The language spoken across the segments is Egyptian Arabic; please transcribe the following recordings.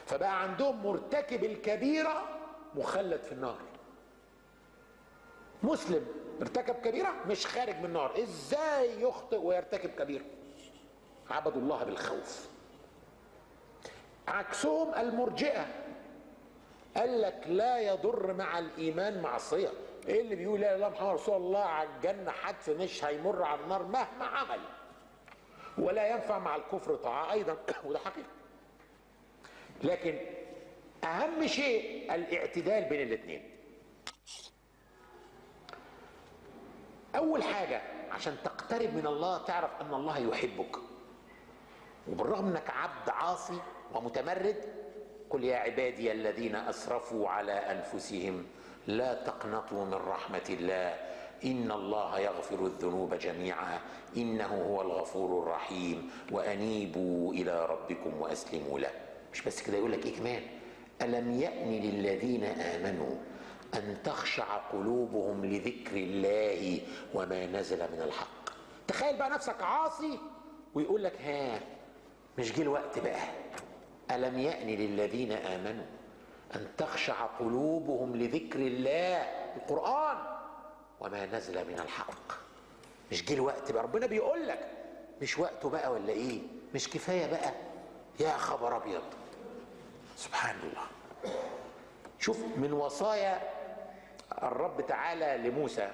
فبقى عندهم مرتكب الكبيرة مخلد في النار مسلم ارتكب كبيرة مش خارج من النار ازاي يخطئ ويرتكب كبيرة عبدوا الله بالخوف عكسهم المرجئة قال لك لا يضر مع الإيمان معصية ايه اللي بيقول لا اله الا الله محمد رسول الله على الجنة حتف مش هيمر على النار مهما عمل ولا ينفع مع الكفر طاعة أيضا وده حقيقة لكن أهم شيء الاعتدال بين الاثنين أول حاجة عشان تقترب من الله تعرف أن الله يحبك وبالرغم أنك عبد عاصي ومتمرد قل يا عبادي الذين أسرفوا على أنفسهم لا تقنطوا من رحمة الله إن الله يغفر الذنوب جميعا إنه هو الغفور الرحيم وأنيبوا إلى ربكم وأسلموا له مش بس كده يقول لك إيه كمان ألم يأن للذين آمنوا أن تخشع قلوبهم لذكر الله وما نزل من الحق تخيل بقى نفسك عاصي ويقول لك ها مش جه الوقت بقى ألم يأن للذين آمنوا أن تخشع قلوبهم لذكر الله القرآن وما نزل من الحق مش جه الوقت بقى ربنا بيقول لك مش وقته بقى ولا ايه مش كفايه بقى يا خبر ابيض سبحان الله شوف من وصايا الرب تعالى لموسى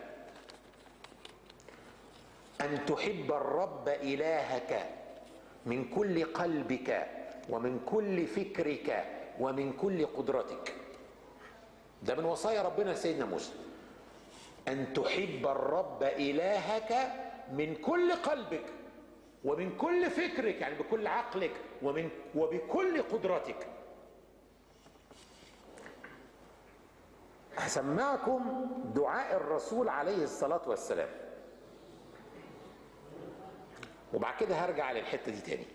ان تحب الرب الهك من كل قلبك ومن كل فكرك ومن كل قدرتك ده من وصايا ربنا لسيدنا موسى ان تحب الرب الهك من كل قلبك ومن كل فكرك يعني بكل عقلك ومن وبكل قدرتك هسمعكم دعاء الرسول عليه الصلاة والسلام وبعد كده هرجع للحتة دي تاني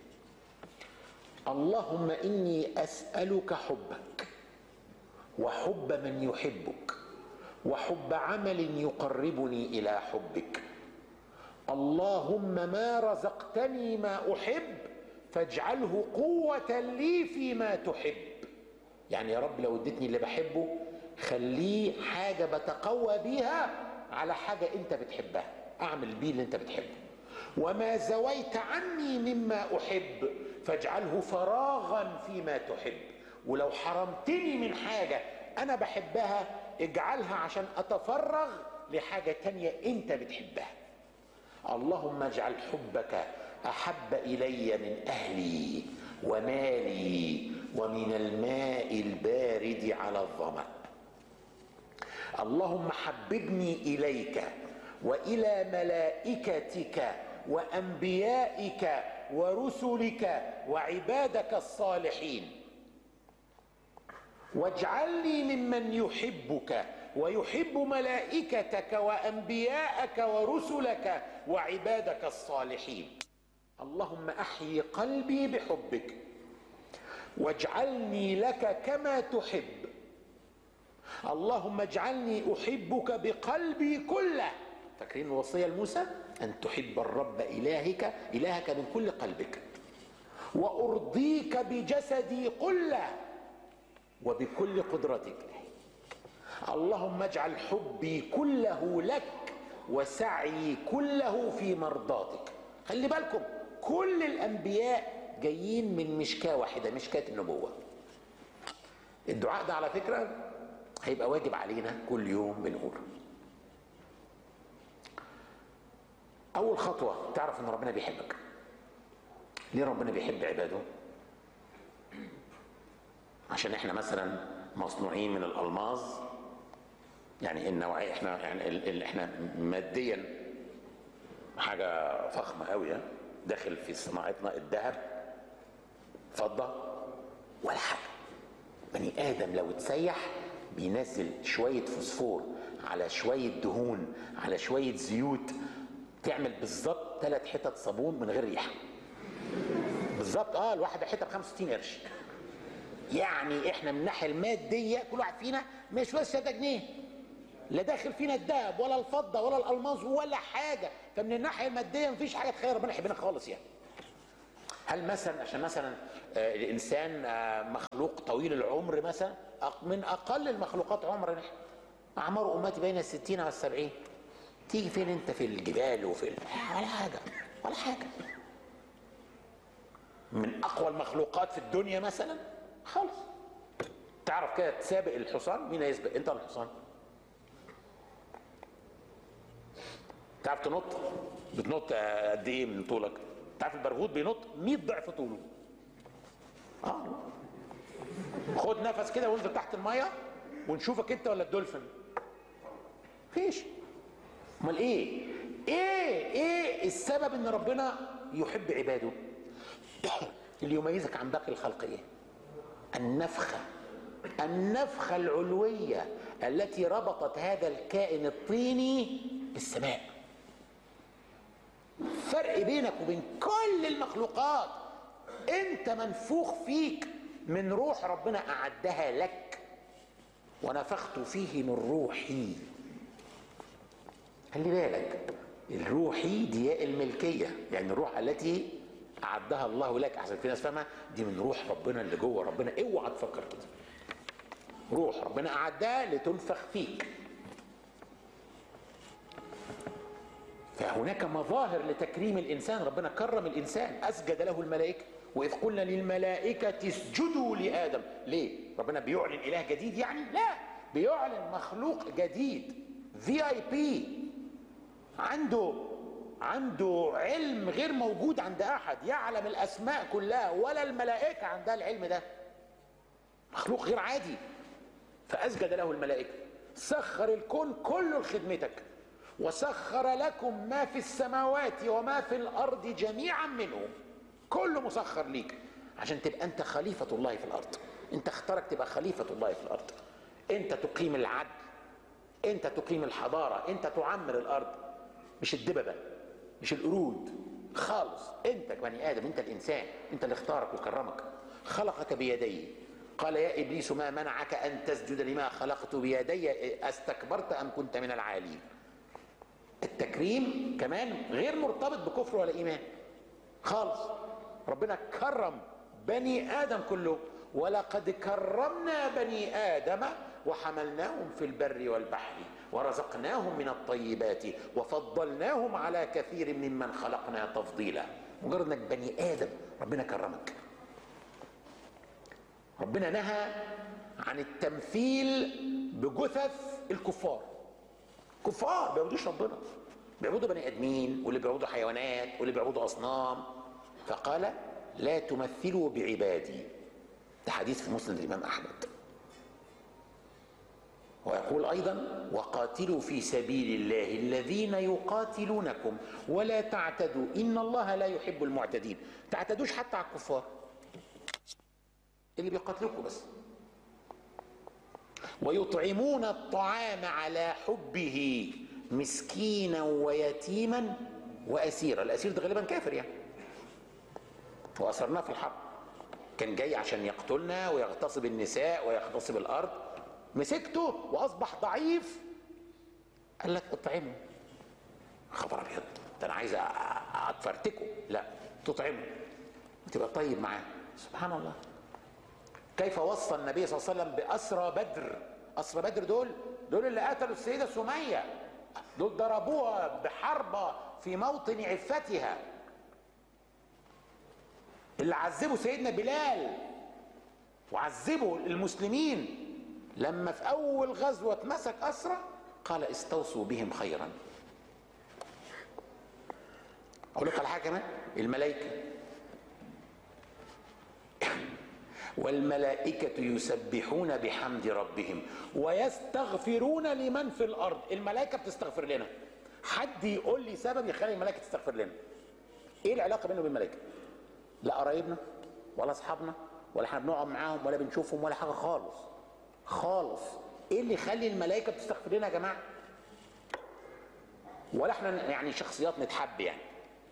اللهم إني أسألك حبك وحب من يحبك وحب عمل يقربني الى حبك اللهم ما رزقتني ما احب فاجعله قوه لي فيما تحب يعني يا رب لو اديتني اللي بحبه خليه حاجه بتقوى بيها على حاجه انت بتحبها اعمل بيه اللي انت بتحبه وما زويت عني مما احب فاجعله فراغا فيما تحب ولو حرمتني من حاجه انا بحبها اجعلها عشان اتفرغ لحاجة تانية انت بتحبها اللهم اجعل حبك احب الي من اهلي ومالي ومن الماء البارد على الظمأ اللهم حببني اليك والى ملائكتك وانبيائك ورسلك وعبادك الصالحين واجعلني ممن يحبك ويحب ملائكتك وانبياءك ورسلك وعبادك الصالحين اللهم احيي قلبي بحبك واجعلني لك كما تحب اللهم اجعلني احبك بقلبي كله فاكرين الوصيه لموسى ان تحب الرب الهك الهك من كل قلبك وارضيك بجسدي كله وبكل قدرتك اللهم اجعل حبي كله لك وسعي كله في مرضاتك خلي بالكم كل الانبياء جايين من مشكاه واحده مشكاه النبوه الدعاء ده على فكره هيبقى واجب علينا كل يوم بنقوله اول خطوه تعرف ان ربنا بيحبك ليه ربنا بيحب عباده عشان احنا مثلا مصنوعين من الالماظ يعني النوعيه احنا يعني اللي احنا ماديا حاجه فخمه قوي داخل في صناعتنا الذهب فضه ولا حاجه بني ادم لو اتسيح بينزل شويه فوسفور على شويه دهون على شويه زيوت تعمل بالظبط ثلاث حتت صابون من غير ريحه بالظبط اه الواحده حته ب 65 قرش يعني احنا من الناحيه الماديه كل واحد فينا مش بس 6 جنيه لا داخل فينا الذهب ولا الفضه ولا الالماظ ولا حاجه فمن الناحيه الماديه مفيش حاجه تخيل ربنا يحبنا خالص يعني هل مثلا عشان مثلا آه، الانسان آه، مخلوق طويل العمر مثلا أق- من اقل المخلوقات عمرا نحن اعمار امتي بين الستين والسبعين تيجي فين انت في الجبال وفي ال- ولا حاجه ولا حاجه من اقوى المخلوقات في الدنيا مثلا خالص تعرف كده تسابق الحصان مين هيسبق انت ولا الحصان تعرف تنط بتنط آه، قد ايه من طولك تعرف البرغوث بينط 100 ضعف طوله اه خد نفس كده وانزل تحت الميه ونشوفك انت ولا الدولفين فيش امال ايه ايه ايه السبب ان ربنا يحب عباده اللي يميزك عن باقي الخلق ايه النفخه النفخه العلويه التي ربطت هذا الكائن الطيني بالسماء فرق بينك وبين كل المخلوقات انت منفوخ فيك من روح ربنا اعدها لك ونفخت فيه من روحي خلي بالك الروحي دي ياء الملكيه يعني الروح التي اعدها الله لك احسن في ناس فاهمه دي من روح ربنا اللي جوه ربنا اوعى تفكر كده روح ربنا اعدها لتنفخ فيك فهناك مظاهر لتكريم الانسان ربنا كرم الانسان اسجد له الملائكه واذ قلنا للملائكه اسجدوا لادم ليه ربنا بيعلن اله جديد يعني لا بيعلن مخلوق جديد في اي بي عنده عنده علم غير موجود عند احد يعلم الاسماء كلها ولا الملائكه عندها العلم ده مخلوق غير عادي فاسجد له الملائكه سخر الكون كله لخدمتك وسخر لكم ما في السماوات وما في الارض جميعا منه كله مسخر ليك عشان تبقى انت خليفه الله في الارض انت اختارك تبقى خليفه الله في الارض انت تقيم العدل انت تقيم الحضاره انت تعمر الارض مش الدببه مش القرود خالص انت بني ادم انت الانسان انت اللي اختارك وكرمك خلقك بيديه قال يا ابليس ما منعك ان تسجد لما خلقت بيدي استكبرت ام كنت من العالين التكريم كمان غير مرتبط بكفر ولا ايمان خالص ربنا كرم بني ادم كله ولقد كرمنا بني ادم وحملناهم في البر والبحر ورزقناهم من الطيبات وفضلناهم على كثير ممن خلقنا تفضيلا مجرد انك بني ادم ربنا كرمك ربنا نهى عن التمثيل بجثث الكفار كفار بيعبدوش ربنا بيعبدوا بني ادمين واللي بيعبدوا حيوانات واللي بيعبدوا اصنام فقال لا تمثلوا بعبادي ده حديث في مسند الامام احمد ويقول ايضا وقاتلوا في سبيل الله الذين يقاتلونكم ولا تعتدوا ان الله لا يحب المعتدين تعتدوش حتى على الكفار اللي بيقاتلوكوا بس ويطعمون الطعام على حبه مسكينا ويتيما واسيرا الاسير ده غالبا كافر يعني واسرناه في الحرب كان جاي عشان يقتلنا ويغتصب النساء ويغتصب الارض مسكته واصبح ضعيف قال لك اطعمه خبر ابيض ده انا عايز اتفرتكه لا تطعمه وتبقى طيب معاه سبحان الله كيف وصى النبي صلى الله عليه وسلم بأسرى بدر أسرى بدر دول دول اللي قتلوا السيدة سمية دول ضربوها بحربة في موطن عفتها اللي عذبوا سيدنا بلال وعذبوا المسلمين لما في أول غزوة اتمسك أسرى قال استوصوا بهم خيرا أقول لك على حاجة كمان الملائكة والملائكة يسبحون بحمد ربهم ويستغفرون لمن في الأرض الملائكة بتستغفر لنا حد يقول لي سبب يخلي الملائكة تستغفر لنا ايه العلاقة بينه وبين الملائكة لا قرايبنا ولا اصحابنا ولا احنا بنقعد معاهم ولا بنشوفهم ولا حاجة خالص خالص ايه اللي يخلي الملائكة بتستغفر لنا يا جماعة ولا احنا يعني شخصيات نتحب يعني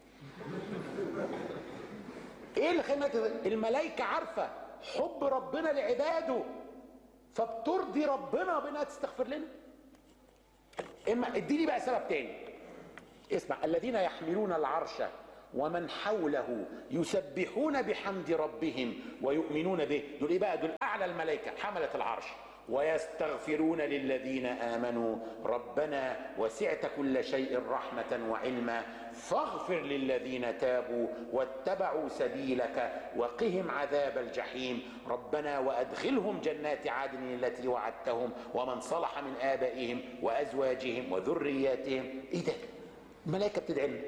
ايه اللي خلي الملائكة عارفة حب ربنا لعباده فبترضي ربنا بانها تستغفر لنا اما اديني بقى سبب تاني اسمع الذين يحملون العرش ومن حوله يسبحون بحمد ربهم ويؤمنون به دول ايه بقى دول اعلى الملائكه حمله العرش ويستغفرون للذين امنوا ربنا وسعت كل شيء رحمه وعلما فاغفر للذين تابوا واتبعوا سبيلك وقهم عذاب الجحيم ربنا وادخلهم جنات عدن التي وعدتهم ومن صلح من ابائهم وازواجهم وذرياتهم ايه ده الملائكه بتدعي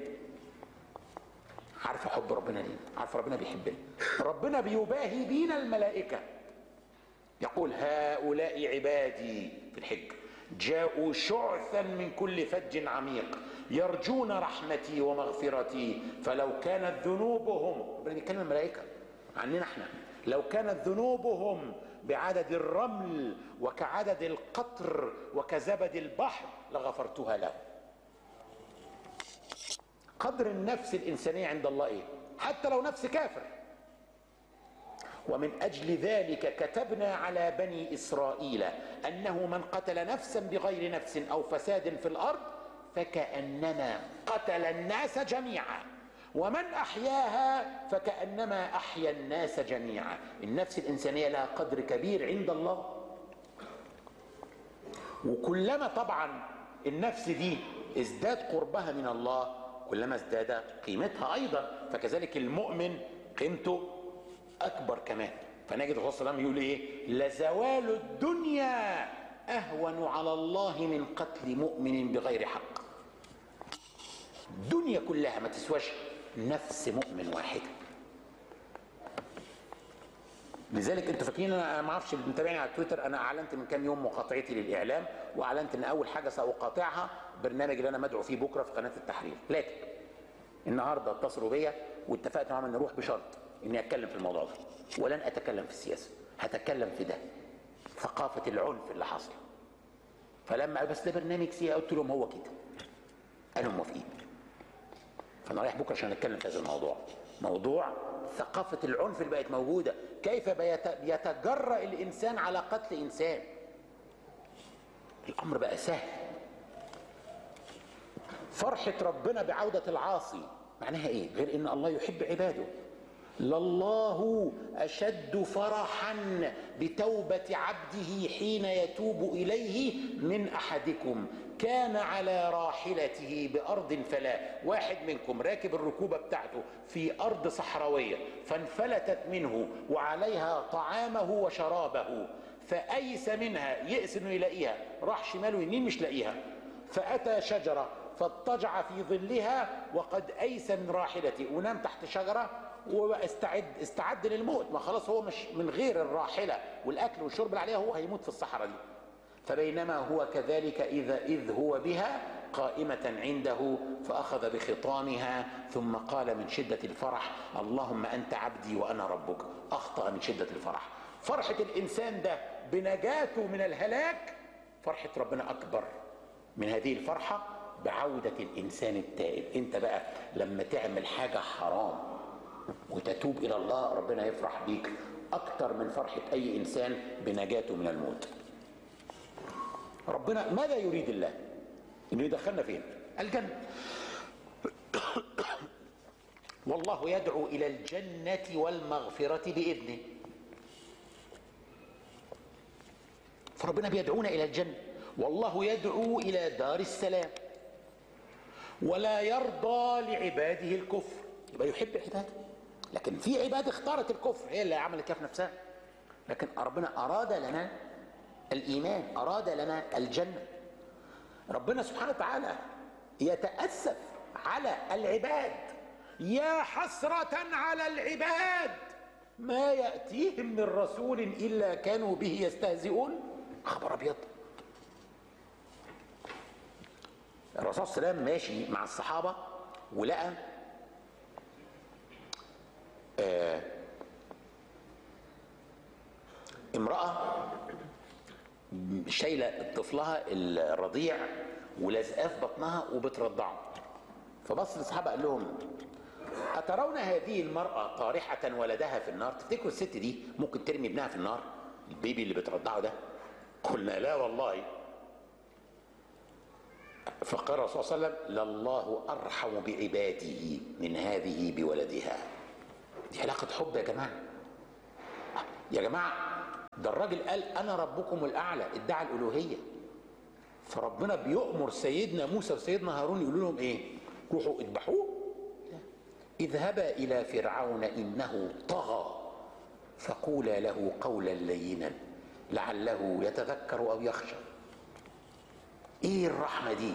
عارفه حب ربنا ليه عارفه ربنا بيحبنا ربنا بيباهي بينا الملائكه يقول هؤلاء عبادي في الحج جاءوا شعثا من كل فج عميق يرجون رحمتي ومغفرتي فلو كانت ذنوبهم ربنا بيتكلم الملائكه عننا احنا لو كانت ذنوبهم بعدد الرمل وكعدد القطر وكزبد البحر لغفرتها له قدر النفس الانسانيه عند الله ايه حتى لو نفس كافر ومن اجل ذلك كتبنا على بني اسرائيل انه من قتل نفسا بغير نفس او فساد في الارض فكانما قتل الناس جميعا ومن احياها فكانما احيا الناس جميعا النفس الانسانيه لها قدر كبير عند الله وكلما طبعا النفس دي ازداد قربها من الله كلما ازداد قيمتها ايضا فكذلك المؤمن قيمته اكبر كمان فنجد الرسول صلى الله عليه وسلم يقول ايه لزوال الدنيا اهون على الله من قتل مؤمن بغير حق الدنيا كلها ما تسواش نفس مؤمن واحد لذلك انتوا فاكرين انا ما اعرفش اللي متابعني على تويتر انا اعلنت من كام يوم مقاطعتي للاعلام واعلنت ان اول حاجه ساقاطعها برنامج اللي انا مدعو فيه بكره في قناه التحرير لكن النهارده اتصلوا بيا واتفقت معاهم ان نروح بشرط اني اتكلم في الموضوع ده ولن اتكلم في السياسه هتكلم في ده ثقافه العنف اللي حصل فلما قال بس ده برنامج سياسي قلت لهم هو كده قالوا موافقين فانا رايح بكره عشان اتكلم في هذا الموضوع موضوع ثقافه العنف اللي بقت موجوده كيف يتجرأ الانسان على قتل انسان الامر بقى سهل فرحه ربنا بعوده العاصي معناها ايه غير ان الله يحب عباده لله اشد فرحا بتوبه عبده حين يتوب اليه من احدكم كان على راحلته بارض فلا واحد منكم راكب الركوبه بتاعته في ارض صحراويه فانفلتت منه وعليها طعامه وشرابه فايس منها يئس انه يلاقيها راح شمال ويمين مش لاقيها فاتى شجره فاضطجع في ظلها وقد ايس من راحلته ونام تحت شجره واستعد استعد للموت ما خلاص هو مش من غير الراحله والاكل والشرب اللي عليها هو هيموت في الصحراء دي فبينما هو كذلك اذا اذ هو بها قائمه عنده فاخذ بخطامها ثم قال من شده الفرح اللهم انت عبدي وانا ربك اخطا من شده الفرح فرحه الانسان ده بنجاته من الهلاك فرحه ربنا اكبر من هذه الفرحه بعوده الانسان التائب انت بقى لما تعمل حاجه حرام وتتوب الى الله ربنا يفرح بيك اكتر من فرحه اي انسان بنجاته من الموت ربنا ماذا يريد الله انه يدخلنا فين الجنه والله يدعو الى الجنه والمغفره باذنه فربنا بيدعونا الى الجنه والله يدعو الى دار السلام ولا يرضى لعباده الكفر يبقى يحب عباده لكن في عباد اختارت الكفر هي اللي عملت كده في نفسها لكن ربنا اراد لنا الايمان اراد لنا الجنه ربنا سبحانه وتعالى يتاسف على العباد يا حسره على العباد ما ياتيهم من رسول الا كانوا به يستهزئون خبر ابيض الرسول صلى الله عليه وسلم ماشي مع الصحابه ولقى آه امرأة شايلة طفلها الرضيع ولازقاه في بطنها وبترضعه فبص للصحابة قال لهم أترون هذه المرأة طارحة ولدها في النار تفتكروا الست دي ممكن ترمي ابنها في النار البيبي اللي بترضعه ده قلنا لا والله فقال الرسول صلى الله عليه وسلم لله ارحم بعباده من هذه بولدها دي علاقه حب يا جماعه يا جماعه ده الراجل قال انا ربكم الاعلى ادعى الالوهيه فربنا بيؤمر سيدنا موسى وسيدنا هارون يقولوا لهم ايه روحوا اذبحوه اذهبا الى فرعون انه طغى فقولا له قولا لينا لعله يتذكر او يخشى ايه الرحمه دي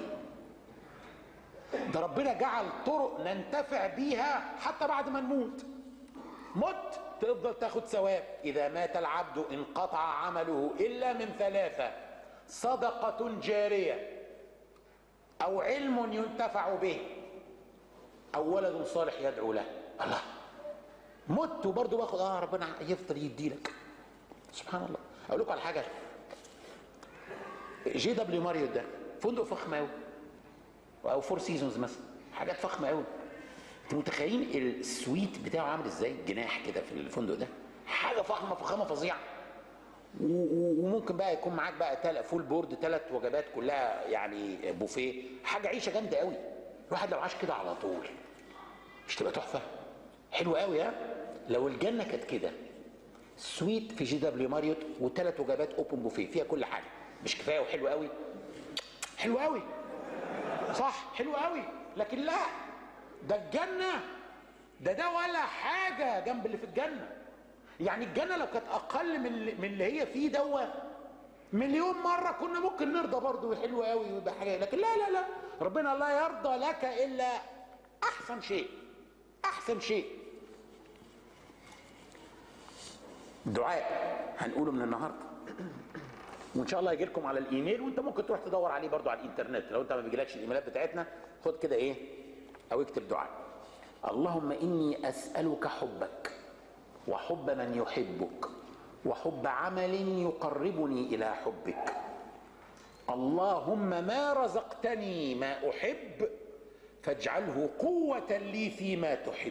ده ربنا جعل طرق ننتفع بيها حتى بعد ما نموت مت تفضل تاخد ثواب اذا مات العبد انقطع عمله الا من ثلاثه صدقه جاريه او علم ينتفع به او ولد صالح يدعو له الله مت وبرضه باخد اه ربنا يفضل يديلك سبحان الله اقول لكم على حاجه جي دبليو ماريوت ده فندق فخم قوي او فور سيزونز مثلا حاجات فخمه قوي انتوا متخيلين السويت بتاعه عامل ازاي جناح كده في الفندق ده حاجه فخمه فخامه فظيعه وممكن بقى يكون معاك بقى تل... فول بورد ثلاث وجبات كلها يعني بوفيه حاجه عيشه جامده قوي الواحد لو عاش كده على طول مش تبقى تحفه حلوه قوي ها لو الجنه كانت كده سويت في جي دبليو ماريوت وثلاث وجبات اوبن بوفيه فيها كل حاجه مش كفايه وحلو قوي حلو قوي صح حلو قوي لكن لا ده الجنه ده ده ولا حاجه جنب اللي في الجنه يعني الجنه لو كانت اقل من اللي, من اللي هي فيه دوا مليون مره كنا ممكن نرضى برضه وحلو قوي ويبقى حاجه لكن لا لا لا ربنا لا يرضى لك الا احسن شيء احسن شيء دعاء هنقوله من النهارده وان شاء الله يجي لكم على الايميل وانت ممكن تروح تدور عليه برضو على الانترنت لو انت ما بيجيلكش الايميلات بتاعتنا خد كده ايه او اكتب دعاء اللهم اني اسالك حبك وحب من يحبك وحب عمل يقربني الى حبك اللهم ما رزقتني ما احب فاجعله قوه لي فيما تحب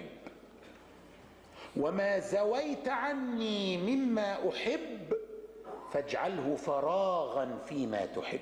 وما زويت عني مما احب فاجعله فراغا فيما تحب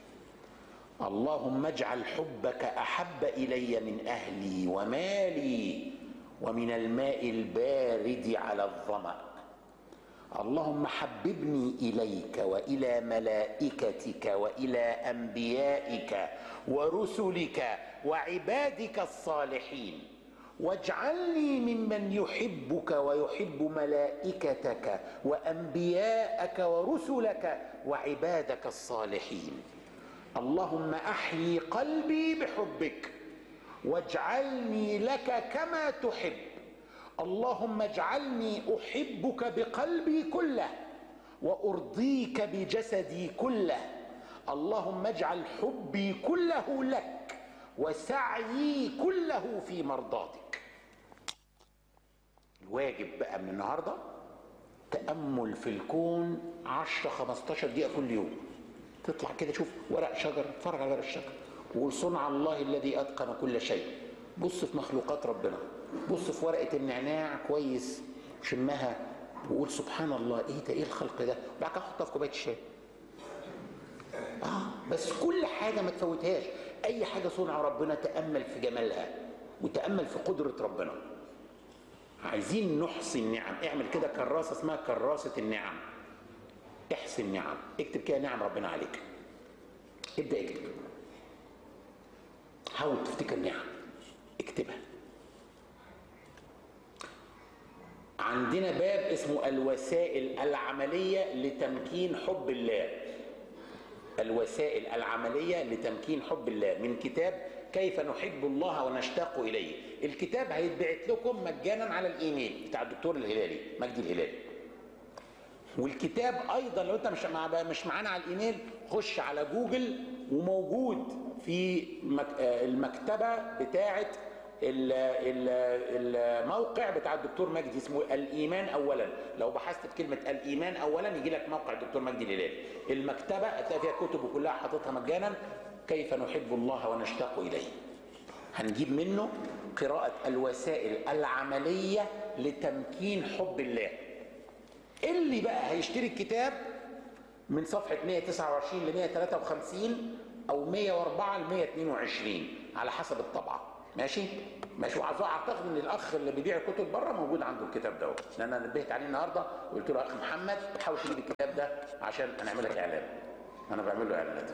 اللهم اجعل حبك احب الي من اهلي ومالي ومن الماء البارد على الظما اللهم حببني اليك والى ملائكتك والى انبيائك ورسلك وعبادك الصالحين واجعلني ممن يحبك ويحب ملائكتك وانبياءك ورسلك وعبادك الصالحين اللهم احيي قلبي بحبك واجعلني لك كما تحب اللهم اجعلني احبك بقلبي كله وارضيك بجسدي كله اللهم اجعل حبي كله لك وسعيي كله في مرضاتك الواجب بقى من النهارده تامل في الكون 10 15 دقيقه كل يوم تطلع كده شوف ورق شجر اتفرج على ورق الشجر وقول صنع الله الذي اتقن كل شيء بص في مخلوقات ربنا بص في ورقه النعناع كويس شمها وقول سبحان الله ايه ده ايه الخلق ده بعد كده حطها في كوبايه الشاي اه بس كل حاجه ما تفوتهاش اي حاجه صنع ربنا تامل في جمالها وتامل في قدره ربنا عايزين نحصي النعم اعمل كده كراسه اسمها كراسه النعم احصي النعم اكتب كده نعم ربنا عليك ابدا اكتب حاول تفتكر نعم اكتبها عندنا باب اسمه الوسائل العمليه لتمكين حب الله الوسائل العمليه لتمكين حب الله من كتاب كيف نحب الله ونشتاق اليه الكتاب هيتبعت لكم مجانا على الايميل بتاع الدكتور الهلالي مجدي الهلالي والكتاب ايضا لو انت مش مع مش معانا على الايميل خش على جوجل وموجود في المكتبه بتاعه الموقع بتاع الدكتور مجدي اسمه الايمان اولا لو بحثت في كلمه الايمان اولا يجي لك موقع الدكتور مجدي الهلالي المكتبه هتلاقي فيها كتب كلها حاططها مجانا كيف نحب الله ونشتاق اليه هنجيب منه قراءه الوسائل العمليه لتمكين حب الله اللي بقى هيشتري الكتاب من صفحه 129 ل 153 او 104 ل 122 على حسب الطبعه ماشي ماشي وعايز اعتقد ان الاخ اللي بيبيع كتب بره موجود عنده الكتاب ده لان انا نبهت عليه النهارده وقلت له يا اخ محمد حاول تجيب الكتاب ده عشان انا لك اعلان انا بعمل له اعلانات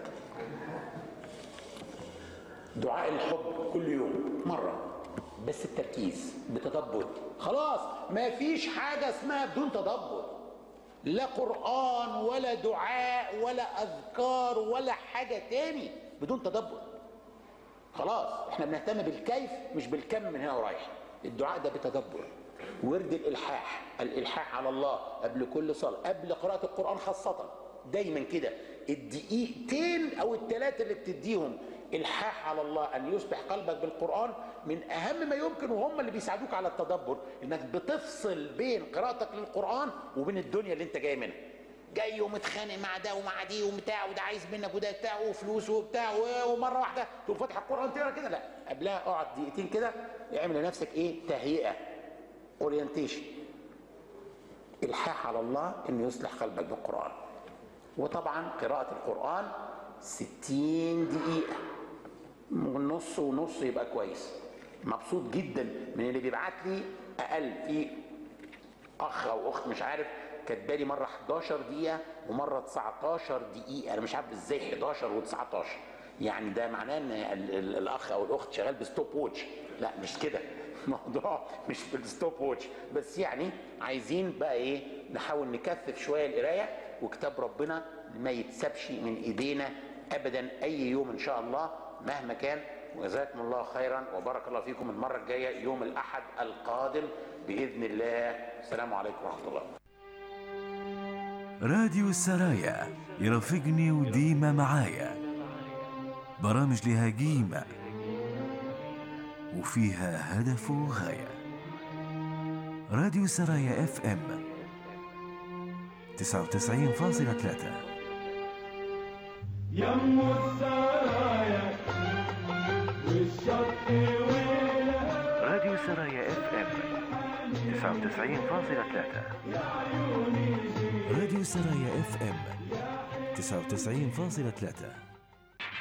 دعاء الحب كل يوم مره بس التركيز بتدبر خلاص ما فيش حاجه اسمها بدون تدبر لا قران ولا دعاء ولا اذكار ولا حاجه تاني بدون تدبر خلاص احنا بنهتم بالكيف مش بالكم من هنا ورايح الدعاء ده بتدبر ورد الالحاح الالحاح على الله قبل كل صلاه قبل قراءه القران خاصه دايما كده الدقيقتين او الثلاثه اللي بتديهم الحاح على الله ان يصبح قلبك بالقران من اهم ما يمكن وهم اللي بيساعدوك على التدبر انك بتفصل بين قراءتك للقران وبين الدنيا اللي انت جاي منها جاي ومتخانق مع ده ومع دي وبتاع وده عايز منك وده بتاع وفلوس وبتاع ومره واحده تقوم فاتح القران تقرا كده لا قبلها اقعد دقيقتين كده اعمل لنفسك ايه تهيئه اورينتيشن الحاح على الله انه يصلح قلبك بالقران وطبعا قراءه القران 60 دقيقه نص ونص يبقى كويس مبسوط جدا من اللي بيبعت لي اقل في اخ او اخت مش عارف كاتبالي مره 11 دقيقه ومره 19 دقيقه انا مش عارف ازاي 11 و19 يعني ده معناه ان الاخ او الاخت شغال بستوب ووتش لا مش كده الموضوع مش بالستوب ووتش بس يعني عايزين بقى ايه نحاول نكثف شويه القرايه وكتاب ربنا ما يتسابش من ايدينا ابدا اي يوم ان شاء الله مهما كان وجزاكم الله خيرا وبارك الله فيكم المره الجايه يوم الاحد القادم باذن الله السلام عليكم ورحمه الله راديو السرايا يرافقني وديما معايا برامج لها قيمة وفيها هدف وغاية راديو السرايا اف ام 99.3 يم السرايا والشط ويلها راديو سرايا اف ام 99.3 راديو سرايا اف ام 99.3